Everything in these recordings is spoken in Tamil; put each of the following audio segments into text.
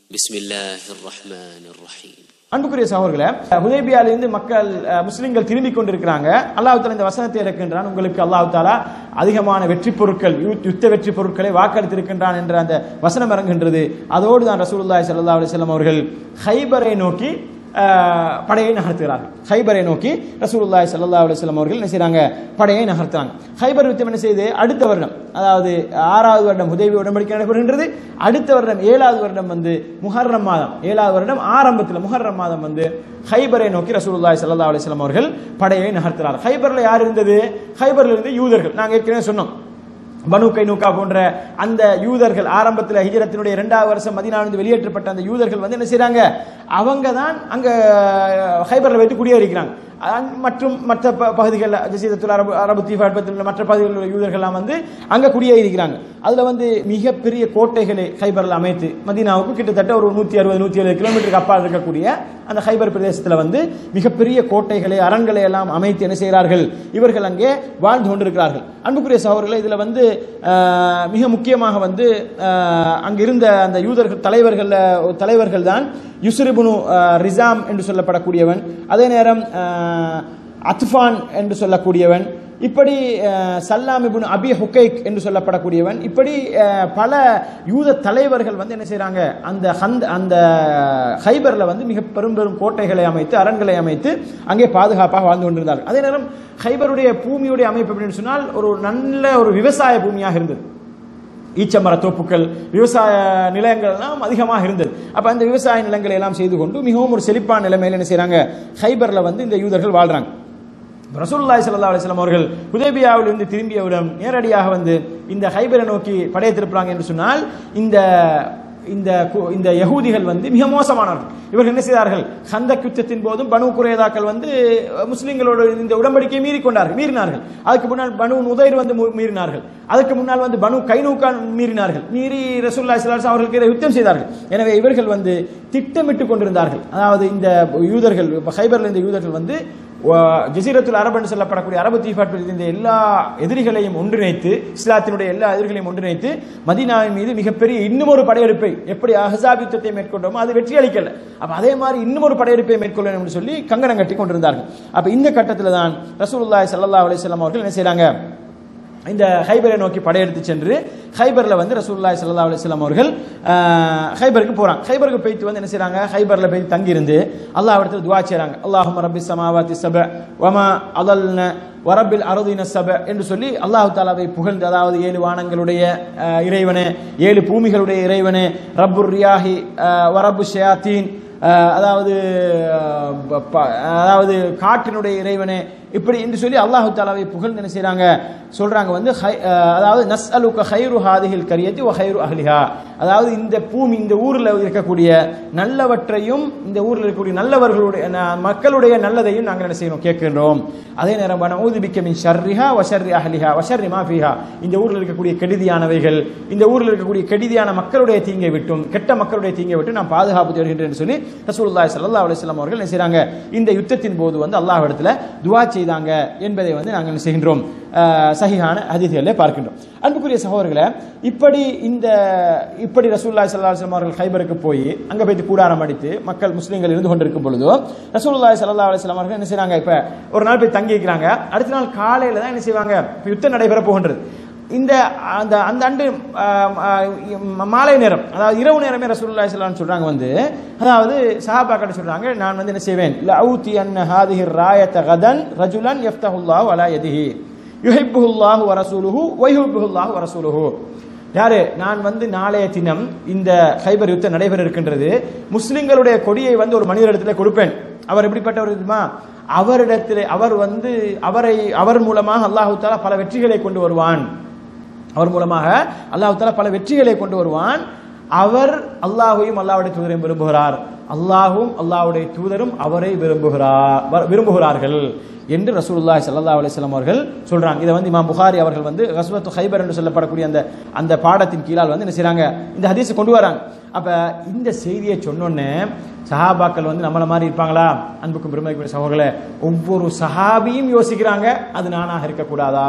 بسم الله الرحمن الرحيم அன்புக்குரிய சகோதரர்களே ஹுதைபியாலிருந்து மக்கள் அஹ், முஸ்லிம்கள் திரும்பிக் கொண்டிருக்கிறாங்க அல்லாஹ் தாலா இந்த வசனத்தை இறக்கின்றான் உங்களுக்கு அல்லாஹ் தாலா அதிகமான வெற்றி பொருட்கள் யுத்- யுத்த வெற்றி பொருட்களை வாக்களித்திருக்கின்றான் என்ற அந்த வசனம் இறங்குகின்றது அதோடு தான் ரசூலுல்லாஹி ஸல்லல்லாஹு அலைஹி வஸல்லம் அவர்கள் ஹைபரை நோக்கி அஹ், படையை நகர்த்துகிறார்கள் ஹைபரை நோக்கி ரசூலுல்லாஹி ஸல்லல்லாஹு அலைஹி வஸல்லம் அவர்கள் என்ன செய்றாங்க படையை நகர்த்துறாங்க ஹைபர் யுத்தம் என்ன செய்து அடுத்த வருடம் அதாவது ஆறாவது வருடம் உதவி உடன்படிக்கை நடைபெறுகின்றது அடுத்த வருடம் ஏழாவது வருடம் வந்து முஹர்ரம் மாதம் ஏழாவது வருடம் ஆரம்பத்தில் முஹர்ரம் மாதம் வந்து ஹைபரை நோக்கி ரசூலுல்லாஹி ஸல்லல்லாஹு அலைஹி வஸல்லம் அவர்கள் படையை நகர்த்துறார் ஹைபர்ல யார் இருந்தது ஹைபர்ல இருந்து யூதர்கள் நாங்க ஏற்கனவே சொன்னோம் பனு கைனூகா போன்ற அந்த யூதர்கள் ஆரம்பத்தில் ஹிஜரத்தினுடைய இரண்டாவது வருஷம் மதினாவிலிருந்து வெளியேற்றப்பட்ட அந்த யூதர்கள் வந்து என்ன செய்றாங்க அவங்க தான் அங்க ஹைபர்ல வைத்து குடியேறிக்கிறாங்க அங்- மற்றும் மற்ற ப- பகுதிகள் ஜசீதத்துல் அரபு அரபு தீபாட்பத்தில் உள்ள மற்ற பகுதிகளில் உள்ள யூதர்கள்லாம் வந்து அங்க குடியேறிக்கிறாங்க அதுல வந்து மிகப்பெரிய கோட்டைகளை ஹைபர்ல அமைத்து மதீனாவுக்கு கிட்டத்தட்ட ஒரு நூத்தி அறுபது நூத்தி எழுபது கிலோமீட்டருக்கு அப்பால் இருக்கக்கூடிய அந்த ஹைபர் பிரதேசத்துல வந்து மிகப்பெரிய கோட்டைகளை அரண்களை எல்லாம் அமைத்து என்ன செய்கிறார்கள் இவர்கள் அங்கே வாழ்ந்து கொண்டிருக்கிறார்கள் அன்புக்குரிய சகோதரர்களே இதுல வந்து ஆஹ், மிக முக்கியமாக வந்து ஆஹ், அங்கிருந்த அந்த யூதர்கள் தலைவர்கள் தலைவர்கள் தான் யுஸ்ரிபுனு ஆஹ், ரிசாம் என்று சொல்லப்படக்கூடியவன் அதே நேரம் ஆஹ், அத்ஃபான் என்று சொல்லக்கூடியவன் இப்படி அஹ், சல்லாம் இப்னு அபி ஹுக்கைக் என்று சொல்லப்படக்கூடியவன் இப்படி அஹ், பல யூத தலைவர்கள் வந்து என்ன செய்றாங்க அந்த ஹந்த் அந்த ஹைபர்ல வந்து மிக பெரும் பெரும் கோட்டைகளை அமைத்து அரண்களை அமைத்து அங்கே பாதுகாப்பாக வாழ்ந்து கொண்டிருந்தார்கள் அதே நேரம் ஹைபருடைய பூமியுடைய அமைப்பு அப்படின்னு சொன்னால் ஒரு நல்ல ஒரு விவசாய பூமியாக இருந்தது ஈச்சமர தோப்புக்கள் விவசாய நிலங்கள் எல்லாம் அதிகமாக இருந்தது அப்ப அந்த விவசாய நிலங்களை எல்லாம் செய்து கொண்டு மிகவும் ஒரு செழிப்பான நிலைமையில என்ன செய்றாங்க ஹைபர்ல வந்து இந்த யூதர்கள் வாழ்றாங்க ரசூலுல்லாஹி ஸல்லல்லாஹு அலைஹி வஸல்லம் அவர்கள் ஹுதைபியாவில் இருந்து திரும்பியவுடன் நேரடியாக வந்து இந்த ஹைபரை நோக்கி படையை திருப்புறாங்க என்று சொன்னால் இந்த இந்த கு- இந்த யகூதிகள் வந்து மிக மோசமானவர்கள் இவர்கள் என்ன செய்தார்கள் ஹந்தக் யுத்தத்தின் போதும் பனு குரேதாக்கள் வந்து அஹ், முஸ்லிம்களோட இந்த உடன்படிக்கையை மீறி கொண்டார்கள் மீறினார்கள் அதுக்கு முன்னால் பனு நுதைர் வந்து மு- மீறினார்கள் அதுக்கு முன்னால் வந்து பனு கைனூக்கா மீறினார்கள் மீறி ரசூலுல்லாஹி ஸல்லல்லாஹு அலைஹி வஸல்லம் அவர்களுக்கு எதிராக யுத்தம் செய்தார்கள் எனவே இவர்கள் வந்து திட்டமிட்டு கொண்டிருந்தார்கள் அதாவது இந்த யூதர்கள் இப்ப ஹைபர்ல இந்த யூதர்கள் வந்து வ- ஜசீரத்துல் அரபு என்று சொல்லப்படக்கூடிய அரபு தீபாட்டில் இருந்த எல்லா எதிரிகளையும் ஒன்றிணைத்து இஸ்லாத்தினுடைய எல்லா எதிரிகளையும் ஒன்றிணைத்து மதீனாவின் மீது மிகப்பெரிய இன்னும் ஒரு படையெடுப்பை எப்படி அஹசாப் யுத்தத்தை மேற்கொண்டோமோ அது வெற்றி அளிக்கல அப்ப அதே மாதிரி இன்னும் ஒரு படையெடுப்பை மேற்கொள்ள என்று சொல்லி கங்கணம் கட்டி கொண்டிருந்தார்கள் அப்ப இந்த கட்டத்தில் தான் ரசூலுல்லாஹி ஸல்லல்லாஹு அலைஹி வஸல்லம் அவர்கள் என்ன செய்றாங்க இந்த ஹைபரை நோக்கி படையெடுத்து சென்று ஹைபர்ல வந்து ரசூலுல்லாஹி ஸல்லல்லாஹு அலைஹி வஸல்லம் அவர்கள் ஆஹ், ஹைபருக்கு போறாங்க ஹைபருக்கு போயிட்டு வந்து என்ன செய்றாங்க ஹைபர்ல போய் தங்கி இருந்து அல்லாஹ் இடத்துல துஆ செய்றாங்க அல்லாஹும்ம ரப்பி ஸமாவாதி சப வமா அதல்ன வரப்பில் அருதின சப என்று சொல்லி அல்லாஹ் தாலாவை புகழ்ந்து அதாவது ஏழு வானங்களுடைய ஆஹ், இறைவனே ஏழு பூமிகளுடைய இறைவனே ரப்புர் ரியாஹி ஆஹ், வரப்பு ஷயாத்தீன் ஆஹ், அதாவது ஆஹ், ப- ப- அதாவது காற்றினுடைய இறைவனே இப்படி என்று சொல்லி அல்லாஹு தாலாவை புகழ்ந்து என்ன செய்றாங்க சொல்றாங்க வந்து ஹை- அஹ் அதாவது நஸ் அலுக்க ஹைரு ஹாதிஹில் கரியத்தி ஒ ஹைரு அஹ்லிஹா அதாவது இந்த பூமி இந்த ஊரில் இருக்கக்கூடிய நல்லவற்றையும் இந்த ஊரில் இருக்கக்கூடிய நல்லவர்களுடைய ந- மக்களுடைய நல்லதையும் நாங்கள் என்ன செய்யணும் கேட்கின்றோம் அதே நேரம் ஊதுபிக்க மின் ஷர்ரிஹா வஷர்ரி அஹ்லிஹா வஷர்ரி மாஃபிஹா இந்த ஊரில் இருக்கக்கூடிய கெடுதியானவைகள் இந்த ஊரில் இருக்கக்கூடிய கெடுதியான மக்களுடைய தீங்கை விட்டும் கெட்ட மக்களுடைய தீங்கை விட்டு நான் பாதுகாப்பு தருகின்றேன் என்று சொல்லி ரசூலுல்லாஹி ஸல்லல்லாஹு அலைஹி வஸல்லம் அவர்கள் என்ன செய்றாங்க இந்த யுத்தத்தின் போது வந்து அல்லாஹ் இடத்துல துஆ செய்தாங்க என்பதை வந்து நாங்கள் என்ன செய்கின்றோம் அஹ், சஹீஹான ஹதீஸ்களிலே பார்க்கின்றோம் அன்புக்குரிய சகோதரர்களே இப்படி இந்த இப்படி ரசூலுல்லாஹி ஸல்லல்லாஹு அலைஹி வஸல்லம் அவர்கள் ஹைபருக்கு போய் அங்க போய் கூடாரம் அடித்து மக்கள் முஸ்லீம்கள் இருந்து கொண்டிருக்கும் பொழுது ரசூலுல்லாஹி ஸல்லல்லாஹு அலைஹி வஸல்லம் அவர்கள் என்ன செய்றாங்க இப்ப ஒரு நாள் போய் தங்கி இருக்கிறாங்க அடுத்த நாள் காலையில தான் என்ன செய்வாங்க இப்ப யுத்தம் நடைபெற போகின்றது இந்த அந்த அந்த ஆண்டு ஆம், ஆ, மாலை நேரம் அதாவது இரவு நேரமே ரசூலுல்லாஹி ஸல்லல்லாஹு அலைஹி வஸல்லம் சொல்றாங்க வந்து அதாவது சஹாபாக்கள் சொல்றாங்க நான் வந்து என்ன செய்வேன் லஅூதி அன்ன ஹாதிஹி ராயத கதன் ரஜுலன் யஃப்தஹுல்லாஹு அலா யதிஹி யுஹிப்புல்லாஹு வ ரசூலுஹு வ யுஹிப்புல்லாஹு வ ரசூலுஹு யாரு நான் வந்து நாளைய தினம் இந்த ஹைபர் யுத்தம் நடைபெற இருக்கின்றது முஸ்லிம்களுடைய கொடியை வந்து ஒரு மனிதரிடத்தில் கொடுப்பேன் அவர் எப்படிப்பட்டவர் தெரியுமா அவரிடத்தில் அவர் வந்து அவரை அவர் மூலமாக அல்லாஹு தாலா பல வெற்றிகளை கொண்டு வருவான் அவர் மூலமாக அல்லாஹ் தாலா பல வெற்றிகளை கொண்டு வருவான் அவர் அல்லாஹையும் அல்லாஹ்வுடைய தூதரையும் விரும்புகிறார் அல்லாஹும் அல்லாஹ்வுடைய தூதரும் அவரை விரும்புகிறார் வ- விரும்புகிறார்கள் என்று ரசூலுல்லாஹி ஸல்லல்லாஹு அலைஹி வஸல்லம் அவர்கள் சொல்றாங்க இதை வந்து இமாம் புகாரி அவர்கள் வந்து கஸ்வத்து ஹைபர் என்று சொல்லப்படக்கூடிய அந்த அந்த பாடத்தின் கீழால் வந்து என்ன செய்றாங்க இந்த ஹதீஸை கொண்டு வராங்க அப்ப இந்த செய்தியை சொன்னோன்னே சஹாபாக்கள் வந்து நம்மள மாதிரி இருப்பாங்களா அன்புக்கும் பெருமைக்குரிய சகோதரர்களே ஒவ்வொரு சஹாபியும் யோசிக்கிறாங்க அது நானாக இருக்கக்கூடாதா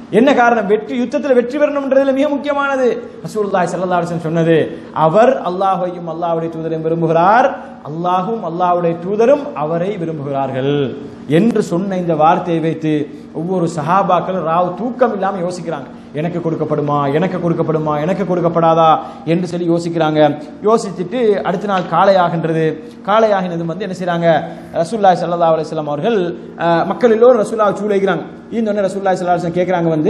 என்ன காரணம் வெற்றி யுத்தத்தில் வெற்றி பெறணும்ன்றதுல மிக முக்கியமானது ரசூலுல்லாஹி ஸல்லல்லாஹு அலைஹி வஸல்லம் சொன்னது அவர் அல்லாஹ்வையும் அல்லாஹ்வுடைய தூதரையும் விரும்புகிறார் அல்லாஹும் அல்லாஹ்வுடைய தூதரும் அவரை விரும்புகிறார்கள் என்று சொன்ன இந்த வார்த்தையை வைத்து ஒவ்வொரு சஹாபாக்களும் ராவ் தூக்கம் இல்லாம யோசிக்கிறாங்க எனக்கு கொடுக்கப்படுமா எனக்கு கொடுக்கப்படுமா எனக்கு கொடுக்கப்படாதா என்று சொல்லி யோசிக்கிறாங்க யோசிச்சுட்டு அடுத்த நாள் காலை ஆகின்றது காலை ஆகினது வந்து என்ன செய்றாங்க ரசூல்லாய் சல்லா அலிஸ்லாம் அவர்கள் அஹ், மக்கள் எல்லோரும் ரசூல்லா சூளைக்கிறாங்க இன்னொன்னு ரசூல்லாய் சல்லா அலிஸ்லாம் கேட்குறாங்க வந்து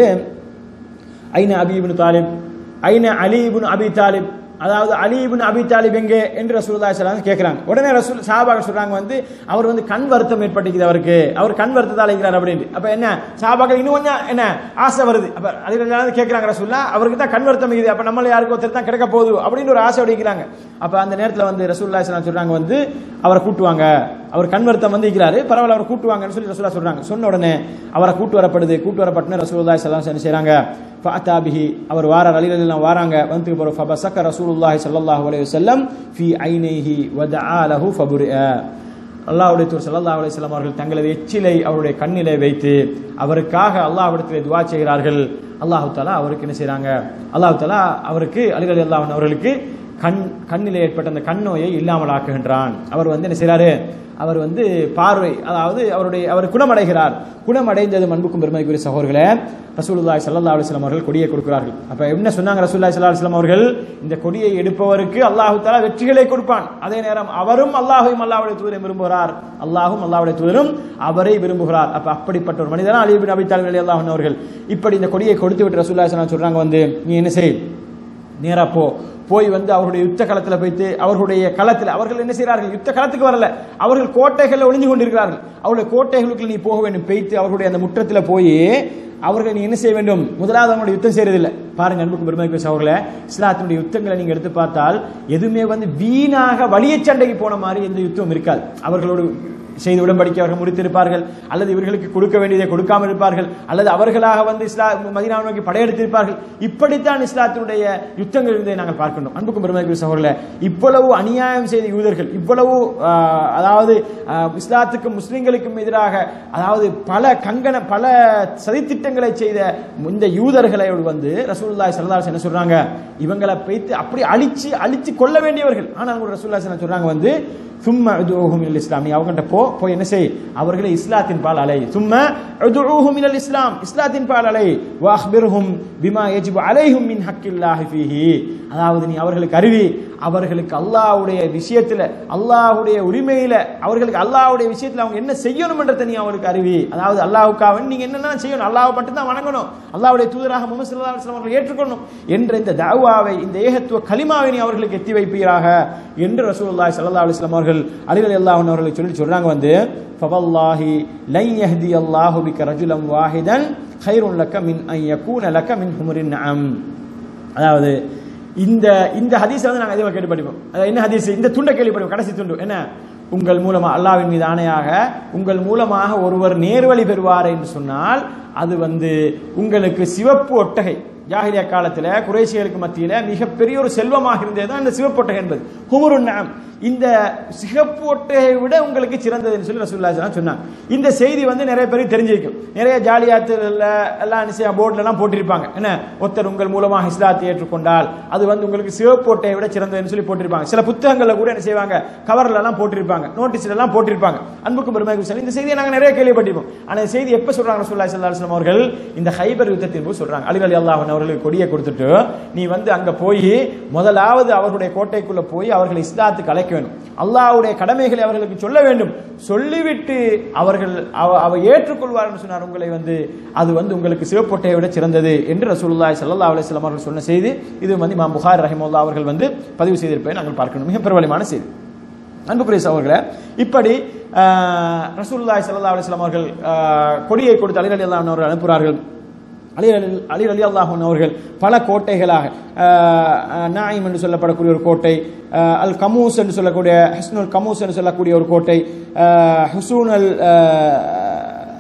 ஐன அபீபுன் தாலிப் ஐன அலீபுன் அபி தாலிப் அதாவது அலீபுன் அபி தாலிப் எங்கே என்று ரசூலுல்லாஹி ஸல்லல்லாஹு அலைஹி கேட்குறாங்க உடனே ரசூல் சாபாக சொல்றாங்க வந்து அவர் வந்து கண் வருத்தம் ஏற்பட்டுக்குது அவருக்கு அவர் கண் வருத்தத்தால் இருக்கிறார் அப்படின்னு அப்ப என்ன சாபாக்கள் இன்னும் கொஞ்சம் என்ன ஆசை வருது அப்ப அது கேட்குறாங்க ரசூல்லா அவருக்கு தான் கண் வருத்தம் இருக்குது அப்ப நம்மள யாருக்கு ஒருத்தர் தான் கிடைக்க போகுது அப்படின்னு ஒரு ஆசை அடிக்கிறாங்க அப்ப அந்த நேரத்தில் வந்து ரசூலுல்லாஹி ஸல்லல்லாஹு அலைஹி சொல்றாங்க வந்து அவரை கூட்டுவாங்க அவர் கண் வருத்தம் வந்து இருக்கிறாரு பரவாயில்ல அவரை கூட்டுவாங்கன்னு சொல்லி ரசூலா சொல்றாங்க சொன்ன உடனே அவரை கூட்டு வரப்படுது கூட்டு வரப்பட்டுன்னு ரசூலுல்லாஹி ஸல்லல்லாஹு அலைஹி என்ன செய்றாங்க ஃபஅதாபிஹி அவர் வாரார் அலி ரலியல்லாஹு வாராங்க வந்து போற ஃபபசக்க ரசூலுல்லாஹி ஸல்லல்லாஹு அலைஹி வஸல்லம் ஃபீ ஐனைஹி வதஆ லஹு ஃபபுரிஅ அல்லாஹ்வுடைய தூர் ஸல்லல்லாஹு அலைஹி வஸல்லம் அவர்கள் தங்களது எச்சிலை அவருடைய கண்ணிலே வைத்து அவருக்காக அல்லாஹ்விடத்திலே துஆ செய்கிறார்கள் அல்லாஹ் தஆலா அவருக்கு என்ன செய்றாங்க அல்லாஹ் தஆலா அவருக்கு அலி ரலியல்லாஹு அவர்களுக்கு கண் கண்ணிலே ஏற்பட்ட அந்த கண் நோயை இல்லாமல் ஆக்குகின்றான் அவர் வந்து என்ன செய்றாரு அவர் வந்து பார்வை அதாவது அவருடைய அவர் குணமடைகிறார் குணமடைந்தது அன்புக்கும் பெருமைக்குரிய சகோதரர்களே ரசூலுல்லாஹி ஸல்லல்லாஹு அலைஹி வஸல்லம் அவர்கள் கொடியை கொடுக்கிறார்கள் அப்ப என்ன சொன்னாங்க ரசூலுல்லாஹி ஸல்லல்லாஹு அலைஹி வஸல்லம் அவர்கள் இந்த கொடியை எடுப்பவருக்கு அல்லாஹ் தஆலா வெற்றிகளை கொடுப்பான் அதே நேரம் அவரும் அல்லாஹையும் அல்லாஹ்வுடைய தூதரை விரும்புகிறார் அல்லாஹும் அல்லாஹ்வுடைய தூதரும் அவரை விரும்புகிறார் அப்ப அப்படிப்பட்ட ஒரு மனிதனா அலி இப்னு அபி தாலிப் ரலியல்லாஹு அன்ஹு அவர்கள் இப்படி இந்த கொடியை கொடுத்து விட்டு ரசூலுல்லாஹி ஸல்லல்லாஹு அலைஹி வஸல்லம் சொல்றாங்க வந்து நீ என்ன செய் நேரா போ போய் வந்து அவருடைய யுத்த களத்தில் போய்த்து அவர்களுடைய களத்தில் அவர்கள் என்ன செய்கிறார்கள் யுத்த களத்துக்கு வரல அவர்கள் கோட்டைகளில் ஒளிஞ்சு கொண்டிருக்கிறார்கள் அவருடைய கோட்டைகளுக்கு நீ போக வேண்டும் பெய்த்து அவர்களுடைய அந்த முற்றத்தில் போய் அவர்கள் நீ என்ன செய்ய வேண்டும் முதலாவது அவங்களுடைய யுத்தம் செய்யறதில்லை பாருங்க அன்புக்கு பெருமைக்கு சகோதரர்களே இஸ்லாத்தினுடைய யுத்தங்களை நீங்க எடுத்து பார்த்தால் எதுவுமே வந்து வீணாக வலிய சண்டைக்கு போன மாதிரி எந்த யுத்தமும் இருக்காது அவர்களோடு செய்து உடன்படிக்கை அவர்கள் முடித்திருப்பார்கள் அல்லது இவர்களுக்கு கொடுக்க வேண்டியதை கொடுக்காமல் இருப்பார்கள் அல்லது அவர்களாக வந்து இஸ்லா மதீனாவை நோக்கி படையெடுத்திருப்பார்கள் இப்படித்தான் இஸ்லாத்தினுடைய யுத்தங்கள் இருந்ததை நாங்கள் பார்க்கின்றோம் அன்புக்கும் பெருமைக்குரிய சகோதரர்களே இவ்வளவு அநியாயம் செய்த யூதர்கள் இவ்வளவு ஆஹ், அதாவது ஆஹ், இஸ்லாத்துக்கும் முஸ்லிம்களுக்கும் எதிராக அதாவது பல கங்கண பல சதித்திட்டங்களை செய்த இந்த யூதர்களை வந்து ரசூலுல்லாஹி ஸல்லல்லாஹு அலைஹி என்ன சொல்றாங்க இவங்களை வைத்து அப்படி அழிச்சு அழிச்சு கொள்ள வேண்டியவர்கள் ஆனால் கூட ரசூலுல்லாஹி ஸல்லல்லாஹு அலைஹி சொல்றாங்க வந்து சும்மா உதுஹும் இல் இஸ்லாம் நீ அவங்கள்ட்ட போ போய் என்ன செய் அவர்களை இஸ்லாத்தின் பால் அலை சும்மா உதுஹும் இல் இஸ்லாம் இஸ்லாத்தின் பால் அலை வாஹ்பிர்ஹும் பிமா யஜிபு அலைஹும் மின் ஹக்கில்லாஹி ஃபீஹி அதாவது நீ அவர்களுக்கு அறிவி அவர்களுக்கு அல்லாஹ்வுடைய விஷயத்துல அல்லாஹ்வுடைய உரிமையில அவர்களுக்கு அல்லாஹ்வுடைய விஷயத்துல அவங்க என்ன செய்யணும்ன்றதை நீ அவர்களுக்கு அறிவி அதாவது அல்லாஹ்வுக்காக நீங்க என்னென்ன செய்யணும் அல்லாஹ்வை மட்டும் தான் வணங்கணும் அல்லாஹ்வுடைய தூதராக முகமது ஸல்லல்லாஹு அலைஹி வஸல்லம் அவர்கள் ஏற்றுக்கொள்ளணும் என்ற இந்த தஅவாவை இந்த ஏகத்துவ கலிமாவை நீ அவர்களுக்கு எத்தி வைப்பீராக என்று ரசூலுல்லாஹி ஸல்லல்லாஹு அலைஹி வஸல்லம் அவர்கள் அலி ரலியல்லாஹு அன்ஹு அவர்களை சொல்லி சொல்றாங்க வந்து ஃபவல்லாஹி லை யஹ்தி அல்லாஹு பிக ரஜுலம் வாஹிதன் கைருன் லக்க மின் அன் யகூன லக்க மின் ஹுமுரின் நஅம் அதாவது இந்த இந்த ஹதீஸை வந்து நாங்கள் அதிகமாக கேட்டு படிப்போம் அதாவது என்ன ஹதீஸ் இந்த துண்டை கேள்விப்படுவோம் கடைசி துண்டு என்ன உங்கள் மூலமாக அல்லாவின் மீது ஆணையாக உங்கள் மூலமாக ஒருவர் நேர்வழி பெறுவார் என்று சொன்னால் அது வந்து உங்களுக்கு சிவப்பு ஒட்டகை ஜாகிலியா காலத்தில் குறைசிகளுக்கு மத்தியில் மிகப்பெரிய ஒரு செல்வமாக இருந்தது தான் இந்த சிவப்பு ஒட்டகை என்பது ஹுமுருன் நஅம் இந்த சிகப்பு ஒட்டையை விட உங்களுக்கு சிறந்ததுன்னு சொல்லி ரசூல்லா ஸல்லல்லாஹு சொன்னாங்க இந்த செய்தி வந்து நிறைய பேருக்கு தெரிஞ்சிருக்கும் நிறைய ஜாலியாத்துல எல்லாம் நிச்சயம் போர்டில் எல்லாம் போட்டிருப்பாங்க என்ன ஒருத்தர் உங்கள் மூலமாக இஸ்லாத்தை ஏற்றுக்கொண்டால் அது வந்து உங்களுக்கு சிவப்பு ஒட்டையை விட சிறந்ததுன்னு சொல்லி போட்டிருப்பாங்க சில புத்தகங்கள்ல கூட என்ன செய்வாங்க கவர்ல எல்லாம் போட்டிருப்பாங்க நோட்டீஸ்ல எல்லாம் போட்டிருப்பாங்க அன்புக்கு பெருமைக்கு சொல்லி இந்த செய்தியை நாங்க நிறைய கேள்விப்பட்டிருப்போம் ஆனா இந்த செய்தி எப்ப சொல்றாங்க ரசூல்லா ஸல்லல்லாஹு அலைஹி வஸல்லம் அவர்கள் இந்த ஹைபர் யுத்தத்தின் போது சொல்றாங்க அலி அலி அல்லாஹ் அவர்களுக்கு கொடியை கொடுத்துட்டு நீ வந்து அங்க போய் முதலாவது அவர்களுடைய கோட்டைக்குள்ள போய் அவர்களை இஸ்லாத்துக்கு அழைக்க வேண்டும் அல்லாஹ்வுடைய கடமைகளை அவர்களுக்கு சொல்ல வேண்டும் சொல்லிவிட்டு அவர்கள் அவ- அவ ஏற்றுக்கொள்வார்னு சொன்னார் உங்களை வந்து அது வந்து உங்களுக்கு சிவப்பொட்டையை விட சிறந்தது என்று ரசூலுல்லாஹி ஸல்லல்லாஹு அலைஹி வஸல்லம் அவர்கள் சொன்ன செய்தி இது வந்து இமாம் புகார் ரஹிமவுல்லா அவர்கள் வந்து பதிவு செய்திருப்பதை நாங்கள் பார்க்கணும் மிக பிரபலமான செய்தி அன்புக்குரிய சகோதரர்களே இப்படி ஆஹ், ரசூலுல்லாஹி ஸல்லல்லாஹு அலைஹி வஸல்லம் அவர்கள் ஆஹ், கொடியை கொடுத்து அலி ரலியல்லாஹு அன்ஹு அவர்கள் அனுப்புகிறார்கள் அலி அலி- அலி அலி அல்லாஹன் அவர்கள் பல கோட்டைகளாக ஆஹ், ஆஹ், நாயிம் என்று சொல்லப்படக்கூடிய ஒரு கோட்டை ஆஹ், அல் கமூஸ் என்று சொல்லக்கூடிய ஹஸ்னுல் கமூஸ் என்று சொல்லக்கூடிய ஒரு கோட்டை ஆஹ், ஹுசூன் அல் ஆஹ்,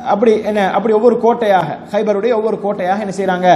அப்படி என்ன அப்படி ஒவ்வொரு கோட்டையாக ஹைபருடைய ஒவ்வொரு கோட்டையாக என்ன செய்றாங்க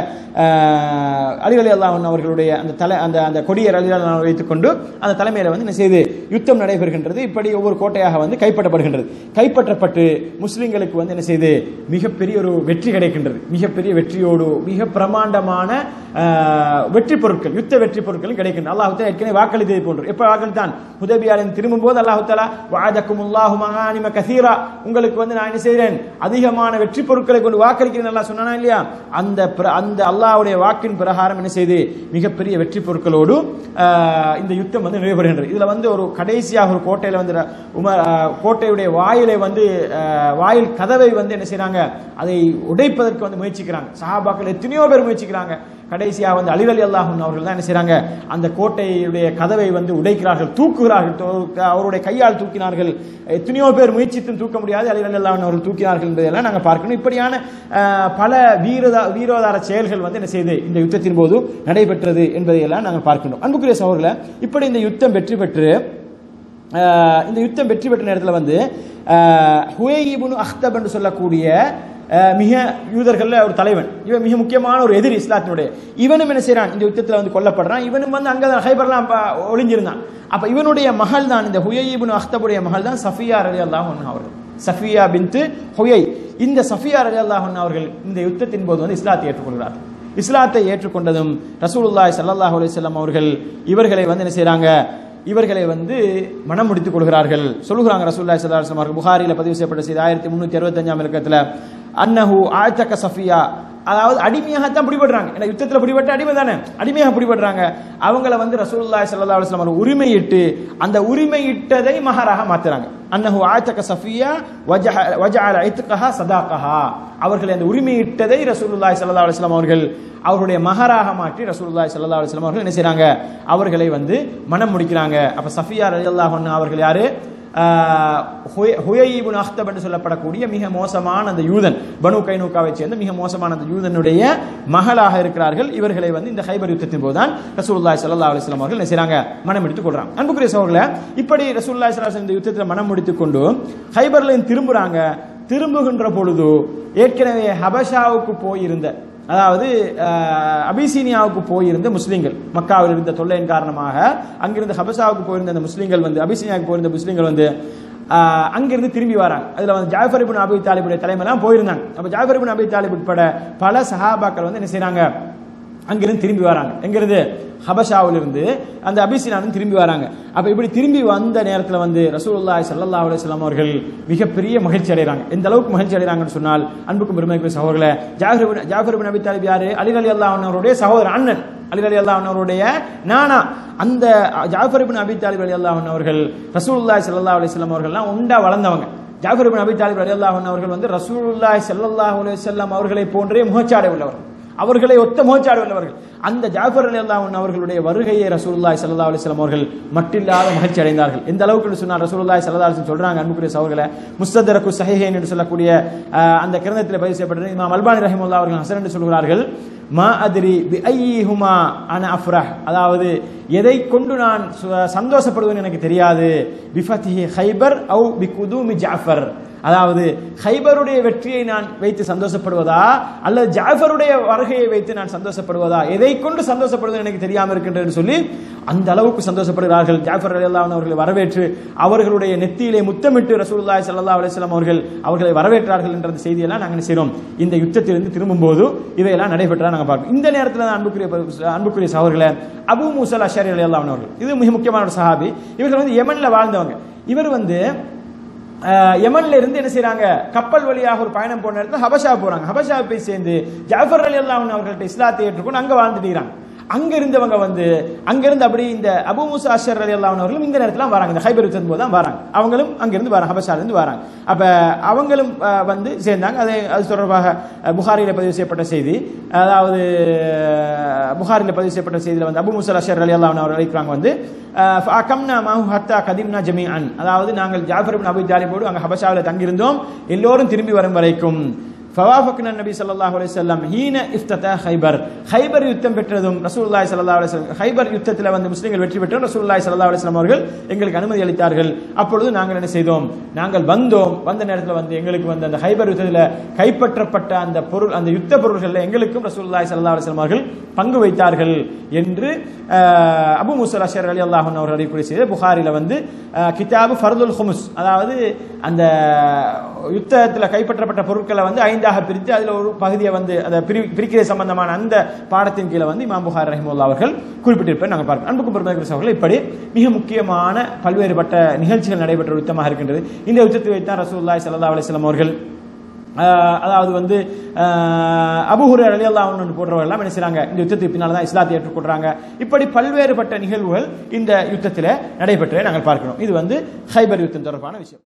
அஹ், அலி அலி அல்லாஹ் அவர்களுடைய அந்த தலை அந்த அந்த கொடியர் அலி அல்லாஹ் வைத்துக்கொண்டு அந்த தலைமையில வந்து என்ன செய்து யுத்தம் நடைபெறுகின்றது இப்படி ஒவ்வொரு கோட்டையாக வந்து கைப்பற்றப்படுகின்றது கைப்பற்றப்பட்டு முஸ்லிம்களுக்கு வந்து என்ன செய்து மிகப்பெரிய ஒரு வெற்றி கிடைக்கின்றது மிகப்பெரிய வெற்றியோடு மிக பிரமாண்டமான அஹ், வெற்றி பொருட்கள் யுத்த வெற்றி பொருட்களும் கிடைக்கின்றன அல்லாஹ் தஆலா ஏற்கனவே வாக்களித்ததை போன்று எப்ப வாக்களித்தான் ஹுதைபியாவின் திரும்பும் போது அல்லாஹ் தஆலா வஅதக்கும் அல்லாஹு மகானிம கசீரா உங்களுக்கு வந்து நான் என்ன செய்கிறேன் அதிகமான வெற்றி பொருட்களை கொண்டு வாக்களிக்கிறேன் அல்லாஹ் சொன்னானா இல்லையா அந்த பிர- அந்த அல்லாஹ்வுடைய வாக்கின் பிரகாரம் என்ன செய்து மிகப்பெரிய வெற்றி பொருட்களோடு அஹ், இந்த யுத்தம் வந்து நிறைவேறுகின்றது இதுல வந்து ஒரு கடைசியாக ஒரு கோட்டையில வந்து ர- உமர் அஹ், கோட்டையுடைய வாயிலை வந்து அஹ், வாயில் கதவை வந்து என்ன செய்றாங்க அதை உடைப்பதற்கு வந்து முயற்சிக்கிறாங்க சஹாபாக்கள் எத்தனையோ பேர் முயற்சிக்கிறாங்க கடைசியாக வந்து அலி அலி அல்லாஹ் அவர்கள் தான் என்ன செய்றாங்க அந்த கோட்டையுடைய கதவை வந்து உடைக்கிறார்கள் தூக்குகிறார்கள் தோ- அவருடைய கையால் தூக்கினார்கள் எத்தனையோ பேர் முயற்சித்தும் தூக்க முடியாது அலி அலி அல்லாஹ் அவர்கள் தூக்கினார்கள் என்பதெல்லாம் நாங்கள் பார்க்கணும் இப்படியான அஹ், பல வீரதா வீரோதார செயல்கள் வந்து என்ன செய்து இந்த யுத்தத்தின் போது நடைபெற்றது என்பதையெல்லாம் நாங்கள் பார்க்கணும் அன்புக்குரிய சகோதரர்களே இப்படி இந்த யுத்தம் வெற்றி பெற்று அஹ், இந்த யுத்தம் வெற்றி பெற்ற நேரத்தில் வந்து ஹுயேயிபுனு அஹ்தப் என்று சொல்லக்கூடிய அஹ், மிக யூதர்கள்ல ஒரு தலைவன் இவன் மிக முக்கியமான ஒரு எதிரி இஸ்லாத்தினுடைய இவனும் என்ன செய்றான் இந்த யுத்தத்தில் வந்து கொல்லப்படுறான் இவனும் வந்து அங்கே ஹைபர்லாம் ப- ஒளிஞ்சிருந்தான் அப்ப இவனுடைய மகள் தான் இந்த ஹுயைபுன் அஹ்தபுடைய மகள் தான் சஃபியா ரலி அல்லாஹ் அவர்கள் சஃபியா பின்து ஹுயை இந்த சஃபியா ரலி அல்லாஹ் அவர்கள் இந்த யுத்தத்தின் போது வந்து இஸ்லாத்தை ஏற்றுக்கொள்கிறார் இஸ்லாத்தை ஏற்றுக்கொண்டதும் ரசூலுல்லாஹி ஸல்லல்லாஹு அலைஹி வஸல்லம் அவர்கள் இவர்களை வந்து என்ன செய்றாங்க இவர்களை வந்து மனம் முடித்துக் கொள்கிறார்கள் சொல்லுகிறாங்க ரசூலுல்லாஹி ஸல்லல்லாஹு அலைஹி வஸல்லம் அவர்கள் புகாரில பதிவு செய்யப்பட்ட செய்தி ஆயிரத்தி முன்னூத்தி அறுபத்தஞ்சாம் இலக்கத்துல அன்னஹு ஆத்தக சஃபியா அதாவது அடிமையாகத்தான் பிடிபடுறாங்க ஏன்னா யுத்தத்துல பிடிபட்ட அடிமை தானே அடிமையாக பிடிபடுறாங்க அவங்கள வந்து ரசூலுல்லாஹி ஸல்லல்லாஹு அலைஹி வஸல்லம் அவர்கள் உரிமையிட்டு அந்த உரிமையிட்டதை மஹராக மாத்துறாங்க அன்னஹு ஆத்தக சஃபியா வஜஹ வஜஅல இத்கஹா சதாகஹா அவர்கள் அந்த உரிமையிட்டதை ரசூலுல்லாஹி ஸல்லல்லாஹு அலைஹி வஸல்லம் அவர்கள் அவருடைய மகராக மாற்றி ரசூலுல்லாஹி ஸல்லல்லாஹு அலைஹி வஸல்லம் அவர்கள் என்ன செய்றாங்க அவர்களை வந்து மனம் முடிக்கிறாங்க அப்ப சஃபியா ரலியல்லாஹு அன்ஹா அவர்கள் யாரு ஹுயைபுன் அஹ்தப் என்று சொல்லப்படக்கூடிய மிக மோசமான அந்த யூதன் பனு கைனூக்காவை சேர்ந்த மிக மோசமான அந்த யூதனுடைய மகளாக இருக்கிறார்கள் இவர்களை வந்து இந்த ஹைபர் யுத்தத்தின் போதுதான் ரசூலுல்லாஹி ஸல்லல்லாஹு அலைஹி வஸல்லம் அவர்கள் என்ன செய்றாங்க மனம் எடுத்துக் கொள்றாங்க அன்புக்குரிய சகோதரர்களே இப்படி ரசூலுல்லாஹி ஸல்லல்லாஹு அலைஹி வஸல்லம் இந்த யுத்தத்தில் மனம் முடித்துக் கொண்டு ஹைபர்ல இருந்து திரும்புறாங்க திரும்புகின்ற பொழுது ஏற்கனவே ஹபஷாவுக்கு போயிருந்த அதாவது அஹ், அபிசீனியாவுக்கு போயிருந்த முஸ்லிம்கள் மக்காவில் இருந்த தொல்லையின் காரணமாக அங்கிருந்து ஹபஷாவுக்கு போயிருந்த அந்த முஸ்லிம்கள் வந்து அபிசீனியாவுக்கு போயிருந்த முஸ்லிம்கள் வந்து அஹ், அங்கிருந்து திரும்பி வராங்க அதுல வந்து ஜாஃபர் இப்னு அபி தாலிபுடைய தலைமையெல்லாம் போயிருந்தாங்க அப்ப ஜாஃபர் இப்னு அபி தாலிப் உட்பட பல சஹாபாக்கள் வந்து என்ன செய்றாங்க அங்கிருந்து திரும்பி வராங்க எங்கிருந்து ஹபஷாவில் இருந்து அந்த அபிசினாலும் திரும்பி வராங்க அப்ப இப்படி திரும்பி வந்த நேரத்துல வந்து ரசூலுல்லாஹி ஸல்லல்லாஹு அலைஹி வஸல்லம் அவர்கள் மிகப்பெரிய மகிழ்ச்சி அடைறாங்க எந்த அளவுக்கு மகிழ்ச்சி அடைறாங்கன்னு சொன்னால் அன்புக்கும் பெருமைக்குரிய சகோதரர்களே ஜாஃபர் இப்னு- ஜாஃபர் இப்னு அபி தாலிப் யாரு அலி அலி அல்லாஹ் அவருடைய சகோதரர் அண்ணன் அலி அலி அல்லாஹ் அவருடைய நானா அந்த ஜாஃபர் இப்னு அபி தாலிப் அலி அல்லாஹ் அவர்கள் ரசூலுல்லாஹி ஸல்லல்லாஹு அலைஹி வஸல்லம் அவர்கள்லாம் உண்டா வளர்ந்தவங்க ஜாஃபர் இப்னு அபி தாலிப் ரலியல்லாஹு அன்ஹு அவர்கள் வந்து ரசூலுல்லாஹி ஸல்லல்லாஹு அலைஹி வஸல்லம் அவர்களை போன்றே முகச்சாடை உள்ளவர்கள் அவர்களை ஒத்த முகச்சாடு உள்ளவர்கள் அந்த ஜாஃபர் ரலியல்லாஹு அன்ஹு அவர்களுடைய வருகையை ரசூலுல்லாஹி ஸல்லல்லாஹு அலைஹி வஸல்லம் அவர்கள் மட்டில்லாத மகிழ்ச்சி அடைந்தார்கள் எந்த அளவுக்கு சொன்னார் ரசூலுல்லாஹி ஸல்லல்லாஹு அலைஹி வஸல்லம் சொல்றாங்க அன்புக்குரிய சகோதரர்களே முஸ்ததரக்கு சஹீஹைன் என்று சொல்லக்கூடிய அஹ், அந்த கிரந்தத்தில் பதிவு செய்யப்பட்டது இமாம் அல்பானி ரஹிமுல்லாஹ் அவர்கள் ஹசன் என்று சொல்கிறார்கள் மா அதிரி பி ஐஹுமா அன அஃப்ரஹ் அதாவது எதை கொண்டு நான் சு- சந்தோஷப்படுவேன் எனக்கு தெரியாது பிஃபத்திஹி ஹைபர் அவு பி குதூமி ஜாஃபர் அதாவது ஹைபருடைய வெற்றியை நான் வைத்து சந்தோஷப்படுவதா அல்லது ஜாஃபருடைய வருகையை வைத்து நான் சந்தோஷப்படுவதா எதை கொண்டு சந்தோஷப்படுவது எனக்கு தெரியாமல் இருக்கின்றது சொல்லி அந்த அளவுக்கு சந்தோஷப்படுகிறார்கள் ஜாஃபர் அலியல்லாஹ் அவர்களை வரவேற்று அவர்களுடைய நெத்தியிலே முத்தமிட்டு ரசூலுல்லாஹி ஸல்லல்லாஹு அலைஹி வஸல்லம் அவர்கள் அவர்களை வரவேற்றார்கள் என்ற அந்த செய்தியெல்லாம் நாங்கள் என்ன செய்றோம் இந்த யுத்தத்திலிருந்து திரும்பும்போது இவையெல்லாம் நடைபெற்றதா நாங்கள் பார்க்கிறோம் இந்த நேரத்தில் தான் அன்புக்குரிய அன்புக்குரிய சகோதரர்களே அபு மூசல் அஷாரி அலியல்லாஹ் அவர்கள் இது மிக முக்கியமான ஒரு சஹாபி இவர்கள் வந்து யமன்ல வாழ்ந்தவங்க இவர் வந்து அஹ், யமன்ல இருந்து என்ன செய்றாங்க கப்பல் வழியாக ஒரு பயணம் போன நேரத்தில் ஹபஷா போறாங்க ஹபஷா போய் சேர்ந்து ஜாஃபர் அலி அல்லாஹ் அவர்கள்ட்ட இஸ்லாத்தை ஏற்றுக்கொண்டு அங்க வாழ்ந்துட்டு அங்க இருந்தவங்க வந்து அங்க இருந்து அப்படி இந்த அபு மூசா அஷர் அலி அல்லாஹ் அவர்களும் இந்த நேரத்துல வராங்க இந்த ஹைபர் யுத்தம் போது தான் வராங்க அவங்களும் அங்க இருந்து வராங்க ஹபஷால இருந்து வராங்க அப்ப அவங்களும் அஹ், வந்து சேர்ந்தாங்க அது அது தொடர்பாக அஹ், புகாரில பதிவு செய்யப்பட்ட செய்தி அதாவது அஹ், புகாரில பதிவு செய்யப்பட்ட செய்தியில வந்து அபு முசல் அஷர் அலி அல்லாஹ் அவர் அழைக்கிறாங்க வந்து அகம்னா மாஹு ஹத்தா கதிம்னா ஜமீஅன் அதாவது நாங்கள் ஜாஃபர் இப்னு அபி தாலிபோடு அங்க ஹபஷாவில் தங்கியிருந்தோம் எல்லோரும் திரும்பி வரும் வரைக்கும் ஃபவாஃபக்ன நபி ஸல்லல்லாஹு அலைஹி வஸல்லம் ஹீன இஃப்தத ஹைபர் ஹைபர் யுத்தம் பெற்றதும் ரசூலுல்லாஹி ஸல்லல்லாஹு அலைஹி வஸல்லம் ஹைபர் யுத்தத்தில் வந்து முஸ்லிம்கள் வெற்றி பெற்றோம் ரசூலுல்லாஹி ஸல்லல்லாஹு அலைஹி வஸல்லம் அவர்கள் எங்களுக்கு அனுமதி அளித்தார்கள் அப்பொழுது நாங்கள் என்ன செய்தோம் நாங்கள் வந்தோம் வந்த நேரத்தில் வந்து எங்களுக்கு வந்து அந்த ஹைபர் யுத்தத்தில் கைப்பற்றப்பட்ட அந்த பொருள் அந்த யுத்த பொருள்களில் எங்களுக்கும் ரசூலுல்லாஹி ஸல்லல்லாஹு அலைஹி வஸல்லம் அவர்கள் பங்கு வைத்தார்கள் என்று அஹ், அபு முசல் அஷர் அலி அல்லாஹன் அவர்கள் அறிவிக்கூடிய செய்தி புகாரில வந்து அஹ், கிதாபு ஃபர்துல் ஹுமுஸ் அதாவது அந்த யுத்தத்தில் கைப்பற்றப்பட்ட பொருட்களை வந்து ஐந்தாக பிரித்து அதில் ஒரு பகுதியை வந்து அதை பிரி பிரிக்கிற சம்பந்தமான அந்த பாடத்தின் கீழே வந்து இமாம் புகார் ரஹிமுல்லா அவர்கள் குறிப்பிட்டிருப்பதை நாங்கள் பார்க்கிறோம் அன்புக்கு பெருமதிக்கிற அவர்கள் இப்படி மிக முக்கியமான பல்வேறுபட்ட நிகழ்ச்சிகள் நடைபெற்ற ஒரு யுத்தமாக இருக்கின்றது இந்த யுத்தத்தை வைத்தான் ரசூலுல்லாஹி ஸல்லல்லாஹு அலைஹி வஸல்லம் அவர்கள் ஆஹ் அதாவது வந்து அபுஹுர அலி அல்லா ஒன்று போடுறவங்க எல்லாம் என்ன செய்றாங்க இந்த யுத்தத்துக்கு பின்னால் தான் இஸ்லாத்தை ஏற்றுக்கொள்றாங்க இப்படி பல்வேறுபட்ட நிகழ்வுகள் இந்த யுத்தத்தில் நடைபெற்றதை நாங்கள் பார்க்கிறோம் இது வந்து ஹைபர் யுத்தம் தொடர்பான விஷயம்